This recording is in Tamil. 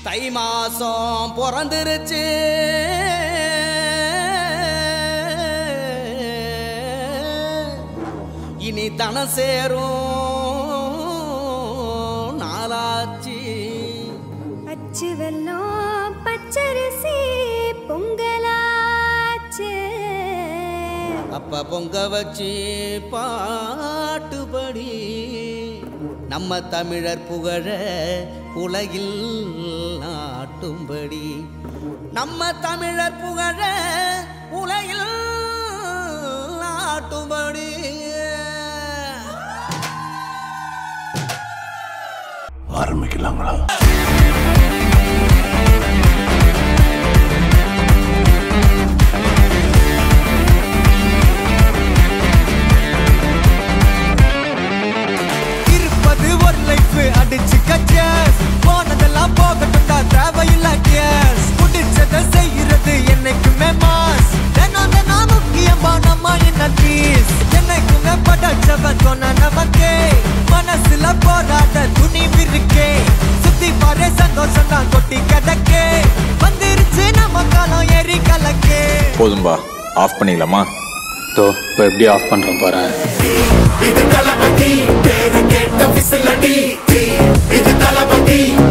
தை மாசம் பிறந்துருச்சு இனி தன சேரும் நாளாச்சு அச்சு வெல்லம் பச்சரிசி பொங்கலாச்சு அப்ப பொங்க வச்சு பாட்டுபடி நம்ம தமிழர் புகழ உலகில் நாட்டும்படி நம்ம தமிழர் புகழ உலகில் நாட்டும்படி ஆரம்பிக்கலாங்களா இருப்பது ஒரு லைஃப் அடிச்சு கச்சஸ் போனதெல்லாம் போகட்டும்டா தேவையில்ல கேஸ் பிடிச்சத செய்யறது என்னைக்குமே மாஸ் தினம் தினம் முக்கியமா நம்ம என்ன பீஸ் என்னைக்குமே படைச்சவன் சொன்ன நமக்கே மனசுல போராட துணிவு இருக்கே சுத்தி பாரு சந்தோஷம் தான் கொட்டி கிடக்கே வந்துருச்சு நம்ம காலம் ஏறி கலக்கே போதும்பா ஆஃப் பண்ணிக்கலாமா தோ இப்போ எப்படி ஆஃப் பண்ணுறோம் பாரு இது தளபதி பேரு கேட்ட விசிலடி இது தளபதி